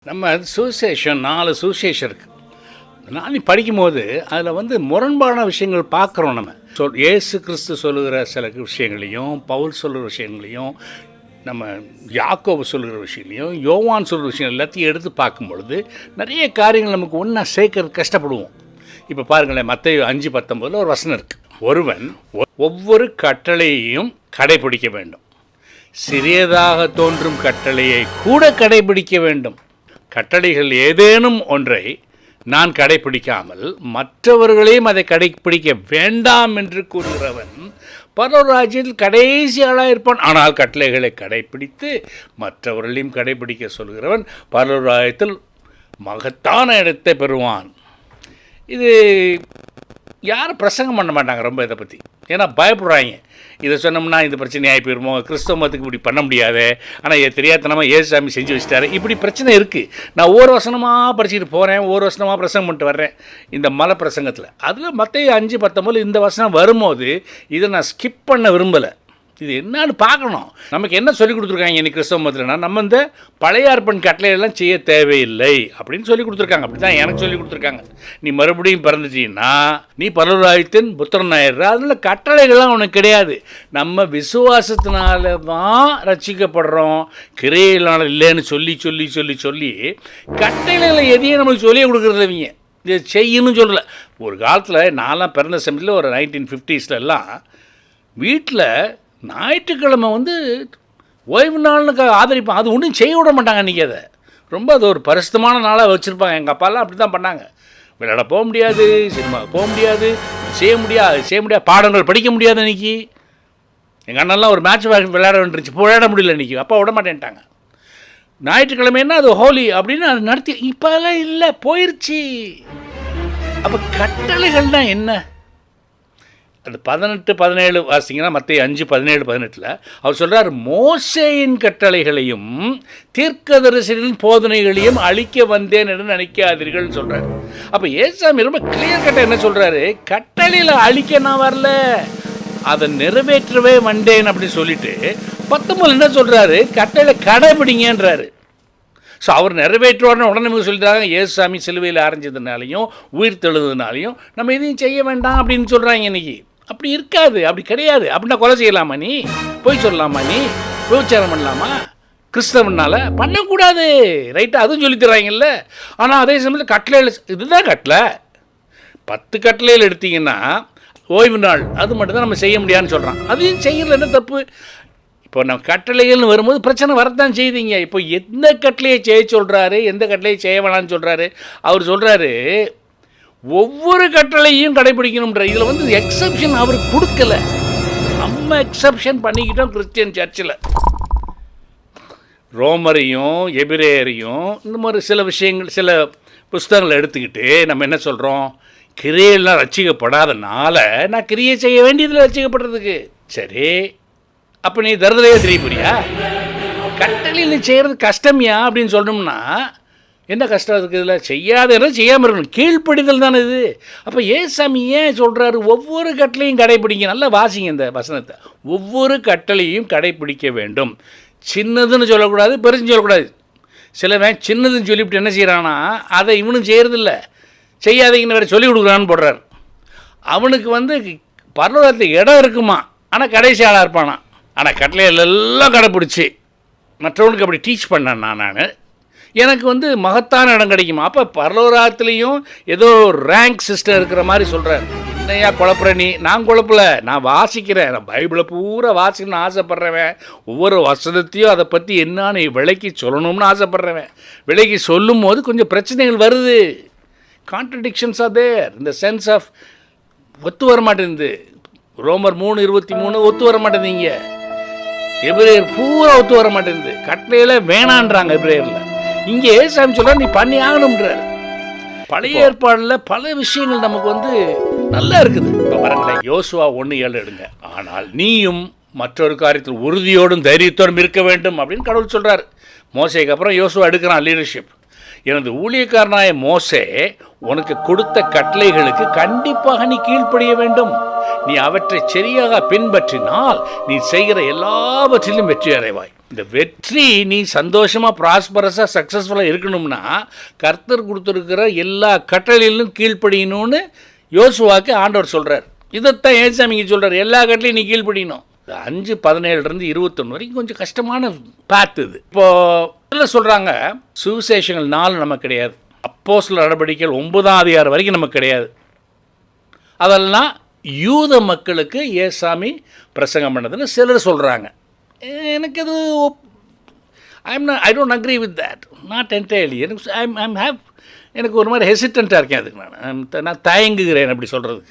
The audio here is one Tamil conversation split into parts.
நம்ம சுசேஷன் நாலு சுசேஷன் இருக்குது நான் படிக்கும்போது அதில் வந்து முரண்பாடான விஷயங்கள் பார்க்குறோம் நம்ம சொல் ஏசு கிறிஸ்து சொல்லுகிற சில விஷயங்களையும் பவுல் சொல்லுகிற விஷயங்களையும் நம்ம யாக்கோபு சொல்லுகிற விஷயங்களையும் யோவான் சொல்கிற விஷயம் எல்லாத்தையும் எடுத்து பார்க்கும் பொழுது நிறைய காரியங்கள் நமக்கு ஒன்றா சேர்க்கறது கஷ்டப்படுவோம் இப்போ பாருங்களேன் மற்ற அஞ்சு பத்தொம்போதில் ஒரு வசனம் இருக்குது ஒருவன் ஒ- ஒவ்வொரு கட்டளையையும் கடைபிடிக்க வேண்டும் சிறியதாக தோன்றும் கட்டளையை கூட கடைபிடிக்க வேண்டும் கட்டளைகள் ஏதேனும் ஒன்றை நான் கடைபிடிக்காமல் மற்றவர்களையும் அதை கடைபிடிக்க வேண்டாம் என்று கூறுகிறவன் பரவராஜ்யத்தில் கடைசி ஆளாக இருப்பான் ஆனால் கட்டளைகளை கடைபிடித்து மற்றவர்களையும் கடைபிடிக்க சொல்கிறவன் பரவராஜ்யத்தில் மகத்தான இடத்தை பெறுவான் இது யாரும் பிரசங்கம் பண்ண மாட்டாங்க ரொம்ப இதை பற்றி ஏன்னா பயப்படுறாங்க இதை சொன்னோம்னா இந்த பிரச்சனை ஆகி போயிருமோ கிறிஸ்தவ மதத்துக்கு இப்படி பண்ண முடியாது ஆனால் இது தெரியாதனமாக ஏசுசாமி செஞ்சு வச்சிட்டாரு இப்படி பிரச்சனை இருக்குது நான் ஒவ்வொரு வசனமாக படிச்சுட்டு போகிறேன் ஒவ்வொரு வசனமாக பிரசங்கம் பண்ணிட்டு வர்றேன் இந்த மலை பிரசங்கத்தில் அதில் மற்ற அஞ்சு பத்தொம்பது இந்த வசனம் வரும்போது இதை நான் ஸ்கிப் பண்ண விரும்பலை இது என்னன்னு பார்க்கணும் நமக்கு என்ன சொல்லி கொடுத்துருக்காங்க இன்னைக்கு கிறிஸ்தவ மதத்துலனா நம்ம இந்த பழைய அர்ப்பன் கட்டளையெல்லாம் செய்ய தேவையில்லை அப்படின்னு சொல்லி கொடுத்துருக்காங்க அப்படி தான் எனக்கு சொல்லி கொடுத்துருக்காங்க நீ மறுபடியும் பிறந்துட்டீங்கன்னா நீ பரவராயத்தின் புத்திரன் ஆயிடுற அதில் கட்டளைகள்லாம் உனக்கு கிடையாது நம்ம விசுவாசத்தினால தான் ரட்சிக்கப்படுறோம் கிரையினால இல்லைன்னு சொல்லி சொல்லி சொல்லி சொல்லி கட்டளைகளை எதையும் நமக்கு சொல்லியே கொடுக்குறது இவங்க இதை செய்யணும்னு சொல்லலை ஒரு காலத்தில் நான்லாம் பிறந்த சமயத்தில் ஒரு நைன்டீன் ஃபிஃப்டிஸ்லலாம் வீட்டில் ஞாயிற்றுக்கிழமை வந்து ஓய்வு நாள்னு க- ஆதரிப்பான் அது ஒன்றும் செய்ய விட மாட்டாங்க அன்றைக்கி அதை ரொம்ப அது ஒரு பரிசுத்தமான நாளாக வச்சுருப்பாங்க எங்கள் அப்பாலாம் அப்படி தான் பண்ணாங்க விளையாட போக முடியாது சினிமாவுக்கு போக முடியாது செய்ய முடியாது செய்ய முடியாது பாடங்கள் படிக்க முடியாது அன்றைக்கி எங்கள் அண்ணன்லாம் ஒரு மேட்ச் விளையாட வேண்டிருச்சு இப்போ விளையாட முடியல இன்றைக்கி அப்பா விட மாட்டேன்ட்டாங்க ஞாயிற்றுக்கிழமைன்னா அது ஹோலி அப்படின்னு அது நடத்தி இப்போல்லாம் இல்லை போயிருச்சு அப்போ கட்டளைகள்னா என்ன அது பதினெட்டு பதினேழு வாசிங்கன்னா மற்ற அஞ்சு பதினேழு பதினெட்டில் அவர் சொல்றார் மோசேயின் கட்டளைகளையும் தீர்க்கதரிசனின் போதனைகளையும் அழிக்க வந்தேன் என்று நினைக்காதீர்கள்னு சொல்றாரு அப்போ ஏசாமி ரொம்ப கிளியர் கட்ட என்ன சொல்றாரு கட்டளையில் அழிக்க நான் வரல அதை நிறைவேற்றவே வந்தேன் அப்படின்னு சொல்லிட்டு பத்தொம்பது என்ன சொல்றாரு கட்டளை கடைபிடிங்கன்றாரு ஸோ அவர் நிறைவேற்றுவார்னு உடனே நமக்கு சொல்லிட்டாங்க ஏசுசாமி சிலுவையில் அரைஞ்சதுனாலையும் உயிர் தெழுதுனாலையும் நம்ம எதையும் செய்ய வேண்டாம் அப்படின்னு சொல்கிறாங்க இன்னைக்கு அப்படி இருக்காது அப்படி கிடையாது அப்படின்னா கொலை செய்யலாமா நீ பொய் சொல்லலாமா நீ விபச்சாரம் பண்ணலாமா கிறிஸ்தவனால பண்ணக்கூடாது ரைட்டாக அதுவும் சொல்லித் தர்றாங்கல்ல ஆனால் அதே சமயத்தில் கட்டளையில் இதுதான் கட்டளை பத்து கட்டளையில் எடுத்தீங்கன்னா ஓய்வு நாள் அது மட்டும் தான் நம்ம செய்ய முடியாதுன்னு சொல்கிறான் அதையும் செய்யறதுல என்ன தப்பு இப்போ நம்ம கட்டளைகள்னு வரும்போது பிரச்சனை வரத்தான் செய்தீங்க இப்போ எந்த கட்டளையை செய்ய சொல்கிறாரு எந்த கட்டளையை செய்ய வேணாம்னு சொல்கிறாரு அவர் சொல்கிறாரு ஒவ்வொரு கட்டளையும் கடைபிடிக்கணுன்ற இதில் வந்து எக்ஸப்ஷன் அவர் கொடுக்கல நம்ம எக்ஸப்ஷன் பண்ணிக்கிட்டோம் கிறிஸ்டியன் சர்ச்சில் ரோமரையும் எபிரேயரையும் இந்த மாதிரி சில விஷயங்கள் சில புஸ்தகங்களை எடுத்துக்கிட்டு நம்ம என்ன சொல்கிறோம் கிரியெல்லாம் ரசிக்கப்படாதனால நான் கிரியை செய்ய வேண்டியதில் ரசிக்கப்படுறதுக்கு சரி அப்போ நீ தருதலையே தெரிய போறியா கட்டளையில் செய்கிறது கஷ்டமியா அப்படின்னு சொல்லணும்னா என்ன கஷ்டம் இருக்குது இதில் செய்யாத செய்யாமல் இருக்கணும் கீழ்ப்படிதல் தானே இது அப்போ ஏசாமி ஏன் சொல்கிறாரு ஒவ்வொரு கட்டளையும் கடைப்பிடிங்க நல்லா வாசிங்க இந்த வசனத்தை ஒவ்வொரு கட்டளையும் கடைப்பிடிக்க வேண்டும் சின்னதுன்னு சொல்லக்கூடாது பெருசுன்னு சொல்லக்கூடாது சிலவன் சின்னதுன்னு சொல்லிவிட்டு என்ன செய்கிறானா அதை இவனும் செய்கிறதில்ல செய்யாதீங்கன்னு வேறு சொல்லி கொடுக்குறான்னு போடுறாரு அவனுக்கு வந்து பரலோகத்தில் இடம் இருக்குமா ஆனால் கடைசி ஆளாக இருப்பானா ஆனால் கட்டளையில் எல்லாம் கடைப்பிடிச்சி மற்றவனுக்கு அப்படி டீச் பண்ணேன் நான் நான் எனக்கு வந்து மகத்தான இடம் கிடைக்குமா அப்போ பரலோகத்துலேயும் ஏதோ ரேங்க் சிஸ்டம் இருக்கிற மாதிரி சொல்கிறார் என்னையா குழப்புற நீ நான் குழப்பல நான் வாசிக்கிறேன் நான் பைபிளை பூரா வாசிக்கணும்னு ஆசைப்பட்றவன் ஒவ்வொரு வசனத்தையும் அதை பற்றி என்னன்னு விலைக்கு சொல்லணும்னு ஆசைப்பட்றவன் விலைக்கு சொல்லும் போது கொஞ்சம் பிரச்சனைகள் வருது கான்ட்ரடிக்ஷன்ஸ் ஆர் தேர் இந்த சென்ஸ் ஆஃப் ஒத்து வர மாட்டேங்குது ரோமர் மூணு இருபத்தி மூணு ஒத்து வர மாட்டேங்குதுங்க எபிரேயர் பூரா ஒத்து வர மாட்டேங்குது கட்டளையில வேணான்றாங்க எபிரேயரில் இங்கே ஏசாமி சொல்ற நீ பண்ணி ஆகணுன்றார் பழைய ஏற்பாடில் பல விஷயங்கள் நமக்கு வந்து நல்லா இருக்குது இப்போ பாருங்களேன் யோசுவா ஒன்று ஏழு எடுங்க ஆனால் நீயும் மற்றொரு காரியத்தில் உறுதியோடும் தைரியத்தோடும் இருக்க வேண்டும் அப்படின்னு கடவுள் சொல்றாரு மோசைக்கு அப்புறம் யோசுவா எடுக்கிறான் லீடர்ஷிப் எனது ஊழியக்காரனாய மோசே உனக்கு கொடுத்த கட்டளைகளுக்கு கண்டிப்பாக நீ கீழ்ப்படிய வேண்டும் நீ அவற்றை சரியாக பின்பற்றினால் நீ செய்கிற எல்லாவற்றிலும் வெற்றி அடைவாய் இந்த வெற்றி நீ சந்தோஷமாக ப்ராஸ்பரஸாக சக்ஸஸ்ஃபுல்லாக இருக்கணும்னா கர்த்தர் கொடுத்துருக்கிற எல்லா கட்டளையிலும் கீழ்ப்படியணும்னு யோசுவாக்கு ஆண்டவர் சொல்கிறார் இதைத்தான் ஏசாமிங்க சொல்கிறார் எல்லா கட்டளையும் நீ கீழ்ப்படியணும் இந்த அஞ்சு பதினேழுலேருந்து இருபத்தொன்று வரைக்கும் கொஞ்சம் கஷ்டமான பாத்து இது இப்போது இதில் சொல்கிறாங்க சுவிசேஷங்கள் நாலு நமக்கு கிடையாது அப்போ சில நடவடிக்கைகள் ஒன்பதாம் அதிகாரம் வரைக்கும் நமக்கு கிடையாது அதெல்லாம் யூத மக்களுக்கு ஏசாமி பிரசங்கம் பண்ணதுன்னு சிலர் சொல்கிறாங்க எனக்கு அது I'm I don't agree with that not entirely எனக்கு ஐம் ஐம் ஹேவ் எனக்கு ஒரு மாதிரி ஹெசிடண்ட்டாக இருக்கேன் அதுக்கு நான் I'm- நான் தயங்குகிறேன் அப்படி சொல்கிறதுக்கு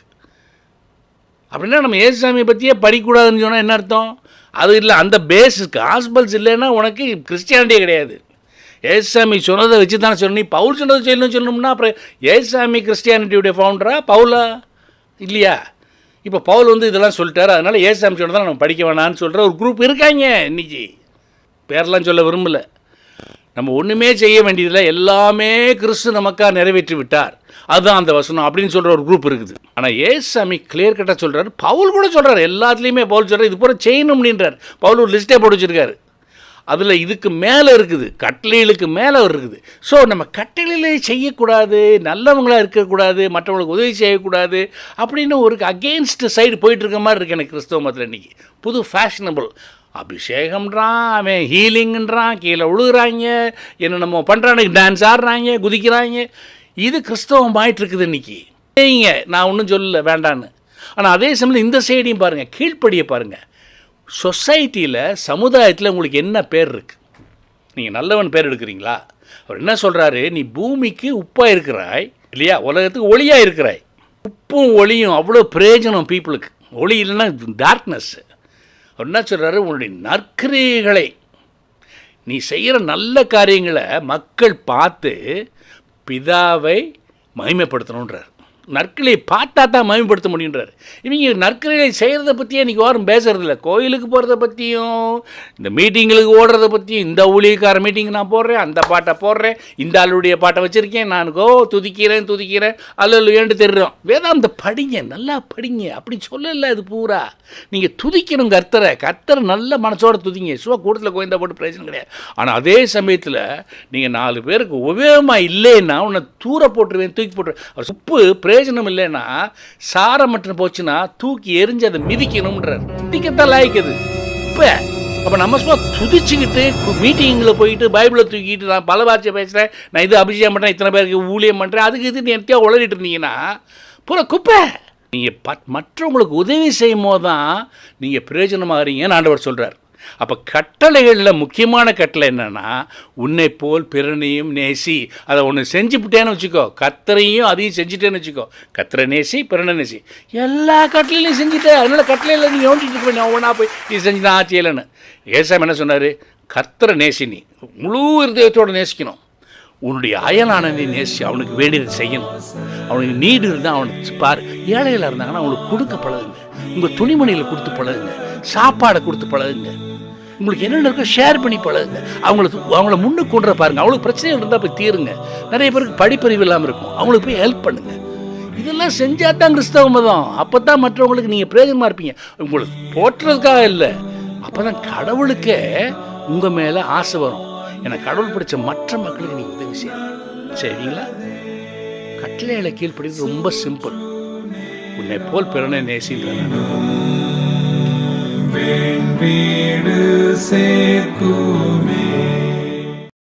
அப்படின்னா நம்ம ஏசுசாமியை பற்றியே படிக்கக்கூடாதுன்னு சொன்னால் என்ன அர்த்தம் அது இல்லை அந்த பேஸுக்கு ஹாஸ்பல்ஸ் இல்லைன்னா உனக்கு கிறிஸ்டியானிட்டியே கிடையாது ஏசுசாமி சொன்னதை வச்சு தானே சொல்லணும் நீ பவுல் சொன்னதை சொல்லணும்னு சொல்லணும்னா அப்புறம் ஏசுசாமி கிறிஸ்டியானிட்டியுடைய ஃபவுண்டரா பவுலா இல்லையா இப்போ பவுல் வந்து இதெல்லாம் சொல்லிட்டாரு அதனால் ஏசுசாமி சொன்னதை நம்ம படிக்க வேணாம்னு சொல்கிற ஒரு குரூப் இருக்காங்க இன்னைக்கு பேர்லாம் சொல்ல விரும்பல நம்ம ஒன்றுமே செய்ய வேண்டியதில்லை எல்லாமே கிறிஸ்து நமக்காக நிறைவேற்றி விட்டார் அதுதான் அந்த வசனம் அப்படின்னு சொல்கிற ஒரு குரூப் இருக்குது ஆனால் ஏசாமி கிளியர் கட்டாக சொல்கிறாரு பவுல் கூட சொல்கிறாரு எல்லாத்துலேயுமே பவுல் சொல்கிறார் இது பூரா செய்யணும் அப்படின்றார் பவுல் ஒரு லிஸ்ட்டே போட்டு வச்சிருக்காரு அதில் இதுக்கு மேலே இருக்குது கட்டளைகளுக்கு மேலே இருக்குது ஸோ நம்ம கட்டளையிலே செய்யக்கூடாது நல்லவங்களாக இருக்கக்கூடாது மற்றவங்களுக்கு உதவி செய்யக்கூடாது அப்படின்னு ஒரு அகெயின்ஸ்ட் சைடு போயிட்டு இருக்க மாதிரி இருக்கு எனக்கு கிறிஸ்தவ மதத்தில் இன்றைக்கி புது ஃபேஷனபிள் அபிஷேகம்ன்றான் அவன் ஹீலிங்ன்றான் கீழே விழுகிறாங்க என்ன நம்ம பண்ணுறானுக்கு டான்ஸ் ஆடுறாங்க குதிக்கிறாங்க இது கிறிஸ்தவம் ஆயிட்டு இருக்குது இன்னைக்கு செய்யுங்க நான் ஒன்றும் சொல்லல வேண்டான்னு ஆனால் அதே சமயம் இந்த சைடையும் பாருங்கள் கீழ்ப்படியை பாருங்கள் சொசைட்டியில் சமுதாயத்தில் உங்களுக்கு என்ன பேர் இருக்குது நீங்கள் நல்லவன் பேர் எடுக்கிறீங்களா அவர் என்ன சொல்கிறாரு நீ பூமிக்கு உப்பாக இருக்கிறாய் இல்லையா உலகத்துக்கு ஒளியாக இருக்கிறாய் உப்பும் ஒளியும் அவ்வளோ பிரயோஜனம் பீப்புளுக்கு ஒளி இல்லைன்னா டார்க்னஸ் அவர் என்ன சொல்கிறாரு உன்னுடைய நற்கிரியைகளை நீ செய்கிற நல்ல காரியங்களை மக்கள் பார்த்து பிதாவை மகிமைப்படுத்தணுன்றார் நற்கிரியை பார்த்தா தான் மகிமைப்படுத்த முடியுன்றார் இவங்க நற்கிரியை செய்கிறத பற்றியே இன்றைக்கி யாரும் பேசுறதில்ல கோயிலுக்கு போகிறத பற்றியும் இந்த மீட்டிங்களுக்கு ஓடுறத பற்றியும் இந்த ஊழியக்கார மீட்டிங் நான் போடுறேன் அந்த பாட்டை போடுறேன் இந்த ஆளுடைய பாட்டை வச்சுருக்கேன் நான் கோ துதிக்கிறேன் துதிக்கிறேன் அல்ல ஏண்டு தெரியும் வேதாந்த படிங்க நல்லா படிங்க அப்படி சொல்லல இது பூரா நீங்கள் துதிக்கணும் கர்த்தரை கர்த்தரை நல்ல மனசோட துதிங்க சும்மா கூட்டத்தில் கோயந்தா போட்டு பிரச்சனை கிடையாது ஆனால் அதே சமயத்தில் நீங்கள் நாலு பேருக்கு உபயோகமாக இல்லைன்னா உன்னை தூர போட்டுருவேன் தூக்கி போட்டுருவேன் உப்பு பிரயோஜனம் இல்லைன்னா சாரம் மட்டும் போச்சுன்னா தூக்கி எரிஞ்சு அதை மிதிக்கணும்ன்றார் மிதிக்கத்தான் லாய்க்குது இப்போ அப்போ நம்ம சும்மா துதிச்சுக்கிட்டு மீட்டிங்கில் போயிட்டு பைபிளை தூக்கிட்டு நான் பல வார்த்தை பேசுகிறேன் நான் இது அபிஷேகம் பண்ணுறேன் இத்தனை பேருக்கு ஊழியம் பண்ணுறேன் அதுக்கு இது என்கிட்ட உளறிட்டு இருந்தீங்கன்னா பூரா குப்பை நீங்கள் பட் மற்றவங்களுக்கு உதவி செய்யும் போது தான் நீங்கள் பிரயோஜனமாகறீங்கன்னு ஆண்டவர் சொல்கிறார் அப்போ கட்டளைகளில் முக்கியமான கட்டளை என்னென்னா உன்னை போல் பிறனையும் நேசி அதை ஒன்று செஞ்சுவிட்டேன்னு வச்சுக்கோ கத்தரையும் அதையும் செஞ்சுட்டேன்னு வச்சுக்கோ கத்தரை நேசி பிறனை நேசி எல்லா கட்டளையிலையும் செஞ்சுட்டேன் அதனால் கட்டளையில் நீ யோசிச்சுட்டு இருக்க நான் ஒன்றா போய் நீ செஞ்சு நான் செய்யலைன்னு ஏசாமி என்ன சொன்னார் கத்தரை நேசி நீ முழு இருதயத்தோடு நேசிக்கணும் உன்னுடைய அயலானனை நேசி அவனுக்கு வேண்டியதை செய்யணும் அவனுக்கு நீடு இருந்தால் அவனுக்கு பார் ஏழைகளாக இருந்தாங்கன்னா அவனுக்கு கொடுக்க பழகுங்க உங்கள் துணிமணியில் கொடுத்து பழகுங்க சாப்பாடை கொடுத்து பழகுங்க உங்களுக்கு என்னென்ன இருக்கோ ஷேர் பண்ணி பழகுங்க அவங்களுக்கு அவங்கள முன்னுக்கு கொண்டு வர பாருங்க அவங்களுக்கு பிரச்சனைகள் இருந்தால் போய் தீருங்க நிறைய பேருக்கு படிப்பறிவு இல்லாமல் இருக்கும் அவங்களுக்கு போய் ஹெல்ப் பண்ணுங்க இதெல்லாம் செஞ்சால் தான் கிறிஸ்தவ மதம் அப்போ தான் மற்றவங்களுக்கு நீங்கள் பிரயோஜனமாக இருப்பீங்க உங்களுக்கு போற்றுறதுக்காக இல்லை அப்போ தான் கடவுளுக்கே உங்கள் மேலே ஆசை வரும் ஏன்னா கடவுள் பிடிச்ச மற்ற மக்களுக்கு நீங்கள் உதவி செய்யணும் சரிங்களா கட்டளைகளை கீழ்ப்படிது ரொம்ப சிம்பிள் உன்னை போல் பிறனை நேசின்றார் வீடு சேர்க்குமே